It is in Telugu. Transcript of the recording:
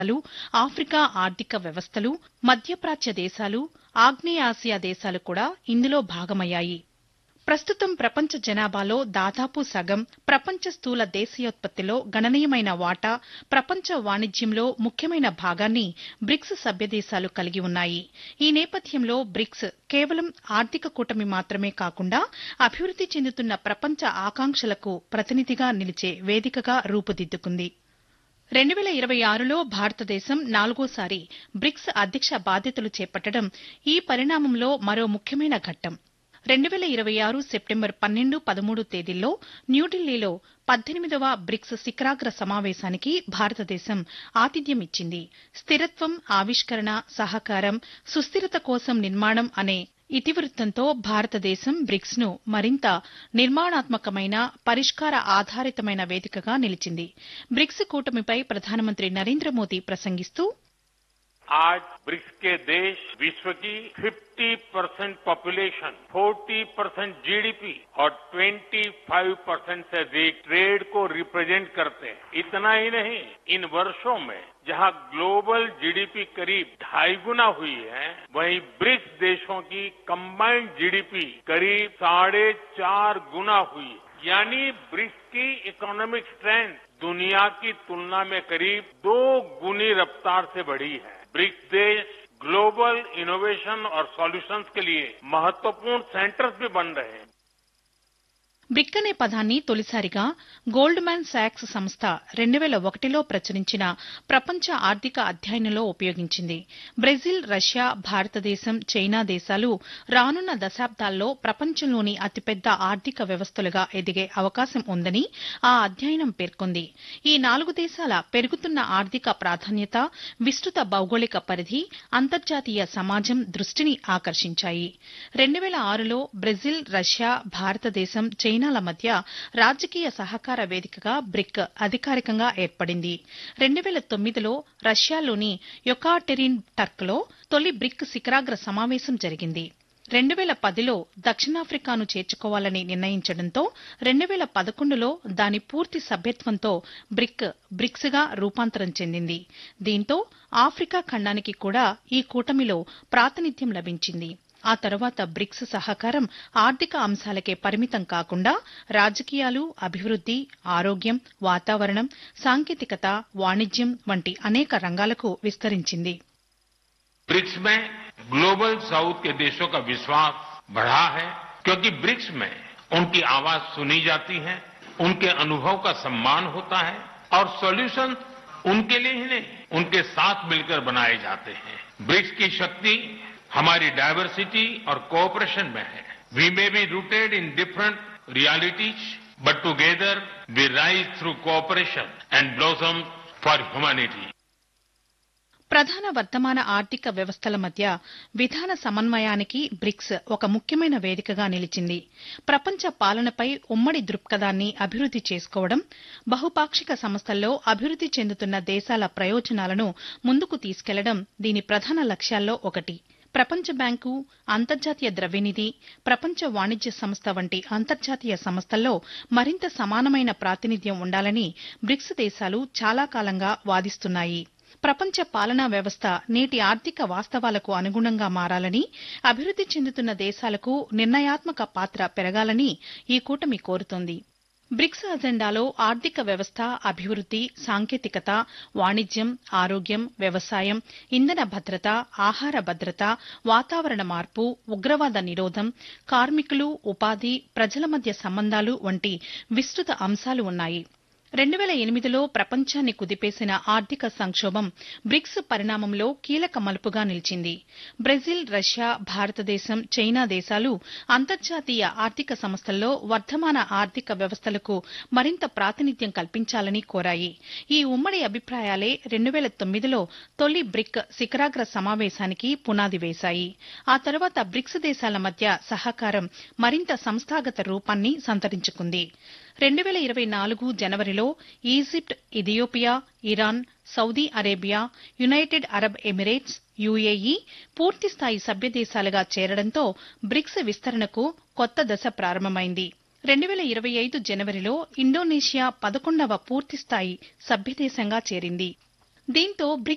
దేశాలు ఆఫ్రికా ఆర్థిక వ్యవస్థలు మధ్యప్రాచ్య దేశాలు ఆగ్నేయాసియా దేశాలు కూడా ఇందులో భాగమయ్యాయి ప్రస్తుతం ప్రపంచ జనాభాలో దాదాపు సగం ప్రపంచ స్థూల దేశీయోత్పత్తిలో గణనీయమైన వాటా ప్రపంచ వాణిజ్యంలో ముఖ్యమైన భాగాన్ని బ్రిక్స్ సభ్యదేశాలు కలిగి ఉన్నాయి ఈ నేపథ్యంలో బ్రిక్స్ కేవలం ఆర్థిక కూటమి మాత్రమే కాకుండా అభివృద్ది చెందుతున్న ప్రపంచ ఆకాంక్షలకు ప్రతినిధిగా నిలిచే వేదికగా రూపుదిద్దుకుంది రెండు వేల ఇరవై ఆరులో భారతదేశం నాలుగోసారి బ్రిక్స్ అధ్యక్ష బాధ్యతలు చేపట్టడం ఈ పరిణామంలో మరో ముఖ్యమైన ఘట్టం రెండు వేల ఇరవై ఆరు సెప్టెంబర్ పన్నెండు పదమూడు తేదీల్లో న్యూఢిల్లీలో పద్దెనిమిదవ బ్రిక్స్ శిఖరాగ్ర సమావేశానికి భారతదేశం ఆతిథ్యం ఇచ్చింది స్థిరత్వం ఆవిష్కరణ సహకారం సుస్థిరత కోసం నిర్మాణం అనే ఇతివృత్తంతో భారతదేశం బ్రిక్స్ ను మరింత నిర్మాణాత్మకమైన పరిష్కార ఆధారితమైన వేదికగా నిలిచింది బ్రిక్స్ కూటమిపై ప్రధానమంత్రి నరేంద్ర మోదీ ప్రసంగిస్తూ आज ब्रिक्स के देश विश्व की 50 परसेंट पॉपुलेशन 40 परसेंट जीडीपी और 25 परसेंट से अधिक ट्रेड को रिप्रेजेंट करते हैं इतना ही नहीं इन वर्षों में जहां ग्लोबल जीडीपी करीब ढाई गुना हुई है वहीं ब्रिक्स देशों की कंबाइंड जीडीपी करीब साढ़े चार गुना हुई यानी ब्रिक्स की इकोनॉमिक स्ट्रेंथ दुनिया की तुलना में करीब दो गुनी रफ्तार से बढ़ी है ब्रिक्स देश ग्लोबल इनोवेशन और सॉल्यूशंस के लिए महत्वपूर्ण सेंटर्स भी बन रहे हैं బ్రిక్ అనే పదాన్ని తొలిసారిగా గోల్డ్ మ్యాన్ సాక్స్ సంస్థ రెండు వేల ఒకటిలో ప్రచురించిన ప్రపంచ ఆర్థిక అధ్యయనంలో ఉపయోగించింది బ్రెజిల్ రష్యా భారతదేశం చైనా దేశాలు రానున్న దశాబ్దాల్లో ప్రపంచంలోని అతిపెద్ద ఆర్థిక వ్యవస్థలుగా ఎదిగే అవకాశం ఉందని ఆ అధ్యయనం పేర్కొంది ఈ నాలుగు దేశాల పెరుగుతున్న ఆర్థిక ప్రాధాన్యత విస్తృత భౌగోళిక పరిధి అంతర్జాతీయ సమాజం దృష్టిని ఆకర్షించాయి రెండు వేల ఆరులో బ్రెజిల్ రష్యా భారతదేశం చైనాల మధ్య రాజకీయ సహకార వేదికగా బ్రిక్ అధికారికంగా ఏర్పడింది రెండు వేల తొమ్మిదిలో రష్యాలోని యొకాటెరిన్ టర్క్లో తొలి బ్రిక్ శిఖరాగ్ర సమావేశం జరిగింది రెండు వేల పదిలో దక్షిణాఫ్రికాను చేర్చుకోవాలని నిర్ణయించడంతో రెండు వేల పదకొండులో దాని పూర్తి సభ్యత్వంతో బ్రిక్ బ్రిక్స్గా రూపాంతరం చెందింది దీంతో ఆఫ్రికా ఖండానికి కూడా ఈ కూటమిలో ప్రాతినిధ్యం లభించింది ఆ తర్వాత బ్రిక్స్ సహకారం ఆర్థిక అంశాలకే పరిమితం కాకుండా రాజకీయాలు అభివృద్ది ఆరోగ్యం వాతావరణం సాంకేతికత వాణిజ్యం వంటి అనేక రంగాలకు విస్తరించింది ब्रिक्स में ग्लोबल साउथ के देशों का विश्वास बढ़ा है क्योंकि ब्रिक्स में उनकी आवाज सुनी जाती है उनके अनुभव का सम्मान होता है और सॉल्यूशन उनके लिए ही नहीं उनके साथ मिलकर बनाए जाते हैं ब्रिक्स की शक्ति हमारी डायवर्सिटी और कोऑपरेशन में है we may be rooted in different realities but together we rise through cooperation and blossom for humanity ప్రధాన వర్తమాన ఆర్థిక వ్యవస్థల మధ్య విధాన సమన్వయానికి బ్రిక్స్ ఒక ముఖ్యమైన వేదికగా నిలిచింది ప్రపంచ పాలనపై ఉమ్మడి దృక్పథాన్ని అభివృద్ది చేసుకోవడం బహుపాక్షిక సంస్థల్లో అభివృద్ది చెందుతున్న దేశాల ప్రయోజనాలను ముందుకు తీసుకెళ్లడం దీని ప్రధాన లక్ష్యాల్లో ఒకటి ప్రపంచ బ్యాంకు అంతర్జాతీయ ద్రవ్యనిధి ప్రపంచ వాణిజ్య సంస్థ వంటి అంతర్జాతీయ సంస్థల్లో మరింత సమానమైన ప్రాతినిధ్యం ఉండాలని బ్రిక్స్ దేశాలు చాలా కాలంగా వాదిస్తున్నాయి ప్రపంచ పాలనా వ్యవస్థ నేటి ఆర్థిక వాస్తవాలకు అనుగుణంగా మారాలని అభివృద్ది చెందుతున్న దేశాలకు నిర్ణయాత్మక పాత్ర పెరగాలని ఈ కూటమి కోరుతోంది బ్రిక్స్ అజెండాలో ఆర్థిక వ్యవస్థ అభివృద్ది సాంకేతికత వాణిజ్యం ఆరోగ్యం వ్యవసాయం ఇంధన భద్రత ఆహార భద్రత వాతావరణ మార్పు ఉగ్రవాద నిరోధం కార్మికులు ఉపాధి ప్రజల మధ్య సంబంధాలు వంటి విస్తృత అంశాలు ఉన్నాయి రెండు వేల ఎనిమిదిలో ప్రపంచాన్ని కుదిపేసిన ఆర్థిక సంక్షోభం బ్రిక్స్ పరిణామంలో కీలక మలుపుగా నిలిచింది బ్రెజిల్ రష్యా భారతదేశం చైనా దేశాలు అంతర్జాతీయ ఆర్థిక సంస్థల్లో వర్ధమాన ఆర్థిక వ్యవస్థలకు మరింత ప్రాతినిధ్యం కల్పించాలని కోరాయి ఈ ఉమ్మడి అభిప్రాయాలే రెండు వేల తొమ్మిదిలో తొలి బ్రిక్ శిఖరాగ్ర సమావేశానికి పునాది వేశాయి ఆ తర్వాత బ్రిక్స్ దేశాల మధ్య సహకారం మరింత సంస్థాగత రూపాన్ని సంతరించుకుంది రెండు వేల ఇరవై నాలుగు జనవరిలో Egypt Ethiopia Iran Saudi Arabia United Arab Emirates UAE పూర్తిస్థాయి సభ్యదేశాలుగా చేరడంతో బ్రిక్స్ విస్తరణకు కొత్త దశ ప్రారంభమైంది రెండు వేల ఇరవై ఐదు జనవరిలో ఇండోనేషియా పదకొండవ పూర్తిస్థాయి సభ్యదేశంగా చేరింది దీంతో బ్రిక్స్